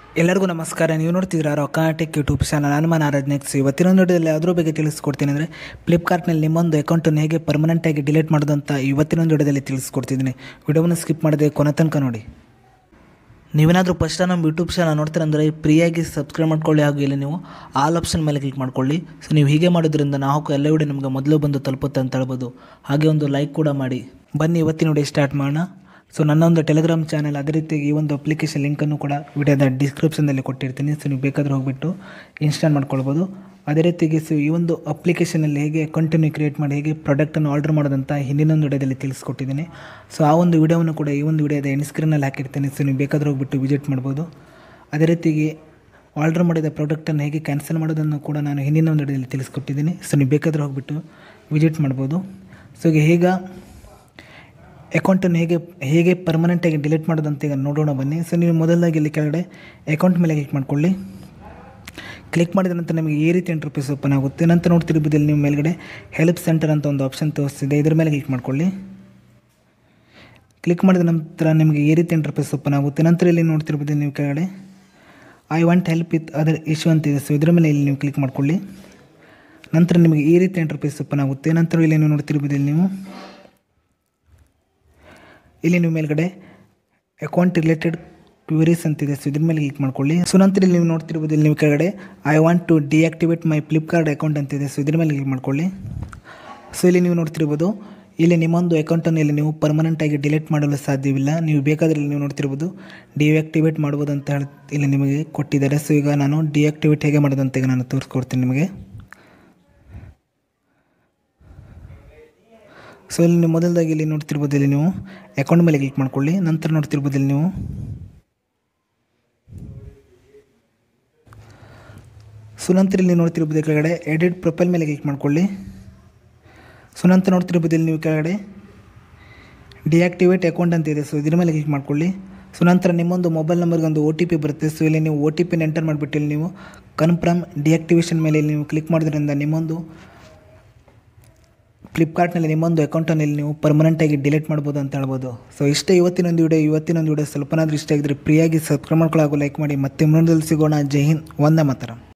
ಎಲ್ಲರಿಗೂ ನಮಸ್ಕಾರ ನೀವು ನೋಡ್ತಿದ್ದೀರಾ ರೊಕ್ಕಾಟಿಕ್ ಯೂಟ್ಯೂಬ್ ಚಾನಲ್ ಹನುಮಾನ್ ಆರಾಧನೆಕ್ಸ್ ಇವತ್ತಿನೊಂದು ವಿಡಿಯೋದಲ್ಲಿ ಅದ್ರ ಬಗ್ಗೆ ತಿಳಿಸ್ಕೊಡ್ತೀನಿ ಅಂದರೆ ಫ್ಲಿಪ್ಕಾರ್ಟ್ನಲ್ಲಿ ನಿಮ್ಮೊಂದು ಅಕೌಂಟನ್ನು ಹೇಗೆ ಪರ್ಮನೆಂಟಾಗಿ ಡಿಲೀಟ್ ಮಾಡೋದು ಅಂತ ಇವತ್ತಿನೊಂದು ವಿಡಿಯೋದಲ್ಲಿ ತಿಳಿಸ್ಕೊಡ್ತಿದ್ದೀನಿ ವಿಡಿಯೋವನ್ನು ಸ್ಕಿಪ್ ಮಾಡದೆ ಕೊನೆ ತನಕ ನೋಡಿ ನೀವೇನಾದರೂ ಫಸ್ಟ್ ನಮ್ಮ ಯೂಟ್ಯೂಬ್ ಚಾನಲ್ ನೋಡ್ತೀರಂದರೆ ಫ್ರೀಯಾಗಿ ಸಬ್ಸ್ಕ್ರೈಬ್ ಮಾಡ್ಕೊಳ್ಳಿ ಹಾಗೂ ಇಲ್ಲಿ ನೀವು ಆಲ್ ಆಪ್ಷನ್ ಮೇಲೆ ಕ್ಲಿಕ್ ಮಾಡ್ಕೊಳ್ಳಿ ಸೊ ನೀವು ಹೀಗೆ ಮಾಡೋದ್ರಿಂದ ನಾವು ಹಾಕೋ ಎಲ್ಲ ವಿಡಿಯೋ ನಿಮಗೆ ಮೊದಲು ಬಂದು ತಲುಪುತ್ತೆ ಅಂತ ಹೇಳ್ಬೋದು ಹಾಗೆ ಒಂದು ಲೈಕ್ ಕೂಡ ಮಾಡಿ ಬನ್ನಿ ಇವತ್ತಿನ ವಿಡಿಯೋ ಸ್ಟಾರ್ಟ್ ಮಾಡೋಣ ಸೊ ನನ್ನೊಂದು ಟೆಲಿಗ್ರಾಮ್ ಚಾನಲ್ ಅದೇ ರೀತಿ ಈ ಒಂದು ಅಪ್ಲಿಕೇಶನ್ ಲಿಂಕನ್ನು ಕೂಡ ವಿಡಿಯೋದ ಡಿಸ್ಕ್ರಿಪ್ಷನ್ದಲ್ಲಿ ಕೊಟ್ಟಿರ್ತೀನಿ ಸೊ ನೀವು ಬೇಕಾದ್ರೆ ಹೋಗ್ಬಿಟ್ಟು ಇನ್ಸ್ಟಾಲ್ ಮಾಡ್ಕೊಳ್ಬೋದು ಅದೇ ರೀತಿಗೆ ಸೊ ಈ ಒಂದು ಅಪ್ಲಿಕೇಶನಲ್ಲಿ ಹೇಗೆ ಕಂಟಿನ್ಯೂ ಕ್ರಿಯೇಟ್ ಮಾಡಿ ಹೇಗೆ ಪ್ರಾಡಕ್ಟನ್ನು ಆರ್ಡರ್ ಮಾಡೋದಂತ ಹಿಂದಿನೊಂದು ವಿಡಿಯೋದಲ್ಲಿ ತಿಳಿಸ್ಕೊಟ್ಟಿದ್ದೀನಿ ಸೊ ಆ ಒಂದು ವಿಡಿಯೋವನ್ನು ಕೂಡ ಈ ಒಂದು ವಿಡಿಯೋದ ಎಂಡ್ ಸ್ಕ್ರೀನಲ್ಲಿ ಹಾಕಿರ್ತೀನಿ ಸೊ ನೀವು ಬೇಕಾದ್ರೆ ಹೋಗ್ಬಿಟ್ಟು ವಿಸಿಟ್ ಮಾಡ್ಬೋದು ಅದೇ ರೀತಿಗೆ ಆರ್ಡರ್ ಮಾಡಿದ ಪ್ರಾಡಕ್ಟನ್ನು ಹೇಗೆ ಕ್ಯಾನ್ಸಲ್ ಮಾಡೋದನ್ನು ಕೂಡ ನಾನು ಹಿಂದಿನ ಒಂದು ವಿಡಿಯೋದಲ್ಲಿ ತಿಳಿಸ್ಕೊಟ್ಟಿದ್ದೀನಿ ಸೊ ನೀವು ಬೇಕಾದ್ರೆ ಹೋಗ್ಬಿಟ್ಟು ವಿಸಿಟ್ ಮಾಡ್ಬೋದು ಸೊ ಈಗ ಹೇಗ ಅಕೌಂಟನ್ನು ಹೇಗೆ ಹೇಗೆ ಪರ್ಮನೆಂಟಾಗಿ ಡಿಲೀಟ್ ಮಾಡೋದಂತ ಈಗ ನೋಡೋಣ ಬನ್ನಿ ಸೊ ನೀವು ಮೊದಲಾಗಿ ಇಲ್ಲಿ ಕೆಳಗಡೆ ಅಕೌಂಟ್ ಮೇಲೆ ಕ್ಲಿಕ್ ಮಾಡ್ಕೊಳ್ಳಿ ಕ್ಲಿಕ್ ಮಾಡಿದ ನಂತರ ನಿಮಗೆ ಈ ರೀತಿ ಇಂಟರ್ಫೇಸ್ ಓಪನ್ ಆಗುತ್ತೆ ನಂತರ ನೋಡ್ತಿರ್ಬೋದು ಇಲ್ಲಿ ನೀವು ಮೇಲ್ಗಡೆ ಹೆಲ್ಪ್ ಸೆಂಟರ್ ಅಂತ ಒಂದು ಆಪ್ಷನ್ ತೋರಿಸ್ತಿದೆ ಇದ್ರ ಮೇಲೆ ಕ್ಲಿಕ್ ಮಾಡ್ಕೊಳ್ಳಿ ಕ್ಲಿಕ್ ಮಾಡಿದ ನಂತರ ನಿಮಗೆ ಈ ರೀತಿ ಇಂಟರ್ಫೇಸ್ ಓಪನ್ ಆಗುತ್ತೆ ನಂತರ ಇಲ್ಲಿ ನೋಡ್ತಿರ್ಬೋದು ನೀವು ಕೆಳಗಡೆ I want help with other issue ಅಂತ ಇದೆ ಸೊ ಇದ್ರ ಮೇಲೆ ಇಲ್ಲಿ ನೀವು ಕ್ಲಿಕ್ ಮಾಡ್ಕೊಳ್ಳಿ ನಂತರ ನಿಮಗೆ ಈ ರೀತಿ ಇಂಟರ್ಫೇಸ್ ಓಪನ್ ಆಗುತ್ತೆ ನಂತರ ಇಲ್ಲಿ ನೀವು ನೋಡ್ತಿರ್ಬೋದು ಇಲ್ಲಿ ನೀವು ಇಲ್ಲಿ ನೀವು ಮೇಲ್ಗಡೆ ಅಕೌಂಟ್ ರಿಲೇಟೆಡ್ ಕ್ಯೂರೀಸ್ ಅಂತಿದೆ ಸೊ ಇದ್ರ ಮೇಲೆ ಕ್ಲಿಕ್ ಮಾಡ್ಕೊಳ್ಳಿ ಸೊ ನಂತರ ಇಲ್ಲಿ ನೀವು ನೋಡ್ತಿರ್ಬೋದು ಇಲ್ಲಿ ನೀವು ಕೆಳಗಡೆ I want to deactivate my Flipkart account ಅಂತಿದೆ ಸೊ ಇದ್ರ ಮೇಲೆ ಕ್ಲಿಕ್ ಮಾಡ್ಕೊಳ್ಳಿ ಸೊ ಇಲ್ಲಿ ನೀವು ನೋಡ್ತಿರ್ಬೋದು ಇಲ್ಲಿ ನಿಮ್ಮೊಂದು ಅಕೌಂಟನ್ನು ಇಲ್ಲಿ ನೀವು ಪರ್ಮನೆಂಟಾಗಿ ಡಿಲೀಟ್ ಮಾಡಲು ಸಾಧ್ಯವಿಲ್ಲ ನೀವು ಬೇಕಾದರೆ ಇಲ್ಲಿ ನೀವು ನೋಡ್ತಿರ್ಬೋದು ಡಿಆಕ್ಟಿವೇಟ್ ಮಾಡ್ಬೋದು ಅಂತ ಹೇಳಿ ಇಲ್ಲಿ ನಿಮಗೆ ಕೊಟ್ಟಿದ್ದಾರೆ ಸೊ ಈಗ ನಾನು ಡಿಆಕ್ಟಿವೇಟ್ ಹೇಗೆ ಮಾಡೋದು ಅಂತ ಈಗ ನಾನು ತೋರಿಸ್ಕೊಡ್ತೀನಿ ನಿಮಗೆ ಸೊ ಇಲ್ಲಿ ನೀವು ಮೊದಲದಾಗಿ ಇಲ್ಲಿ ನೋಡ್ತಿರ್ಬೋದು ಇಲ್ಲಿ ನೀವು ಅಕೌಂಟ್ ಮೇಲೆ ಕ್ಲಿಕ್ ಮಾಡ್ಕೊಳ್ಳಿ ನಂತರ ನೋಡ್ತಿರ್ಬೋದು ಇಲ್ಲಿ ನೀವು ಸೊ ನಂತರ ಇಲ್ಲಿ ನೋಡ್ತಿರ್ಬೋದು ಕೆಳಗಡೆ ಎಡಿಟ್ ಪ್ರೊಫೈಲ್ ಮೇಲೆ ಕ್ಲಿಕ್ ಮಾಡ್ಕೊಳ್ಳಿ ಸೊ ನಂತರ ನೋಡ್ತಿರ್ಬೋದು ಇಲ್ಲಿ ನೀವು ಕೆಳಗಡೆ ಡಿಆಕ್ಟಿವೇಟ್ ಅಕೌಂಟ್ ಅಂತ ಇದೆ ಸೊ ಇದ್ರ ಮೇಲೆ ಕ್ಲಿಕ್ ಮಾಡ್ಕೊಳ್ಳಿ ಸೊ ನಂತರ ನಿಮ್ಮೊಂದು ಮೊಬೈಲ್ ನಂಬರ್ಗೆ ಒಂದು ಒ ಟಿ ಪಿ ಬರುತ್ತೆ ಸೊ ಇಲ್ಲಿ ನೀವು ಒ ಟಿ ಪಿನ ಎಂಟರ್ ಮಾಡಿಬಿಟ್ಟು ಇಲ್ಲಿ ನೀವು ಕನ್ಫರ್ಮ್ ಡಿಆಕ್ಟಿವೇಷನ್ ಮೇಲೆ ಇಲ್ಲಿ ನೀವು ಕ್ಲಿಕ್ ಮಾಡೋದ್ರಿಂದ ನಿಮ್ಮೊಂದು ಫ್ಲಿಪ್ಕಾರ್ಟ್ನಲ್ಲಿ ನಿಮ್ಮೊಂದು ಅಕೌಂಟನ್ನು ಇಲ್ಲಿ ನೀವು ಪರ್ಮನೆಂಟಾಗಿ ಡಿಲೀಟ್ ಮಾಡ್ಬೋದು ಅಂತ ಹೇಳ್ಬೋದು ಸೊ ಇಷ್ಟೇ ಇವತ್ತಿನೊಂದು ವಿಡಿಯೋ ಇವತ್ತಿನೊಂದು ವಿಡಿಯೋ ಸ್ವಲ್ಪನಾದ್ರೂ ಇಷ್ಟ ಆಗಿದ್ರೆ ಫ್ರೀಯಾಗಿ ಸಬ್ಸ್ಕ್ರೈಬ್ ಮಾಡ್ಕೊಳ್ಳೋ ಹಾಗೂ ಲೈಕ್ ಮಾಡಿ ಮತ್ತೆ ಮುಂದದಲ್ಲಿ ಸಿಗೋಣ ಜೈ ಹಿಂದ್ ಒಂದೇ ಮಾತರ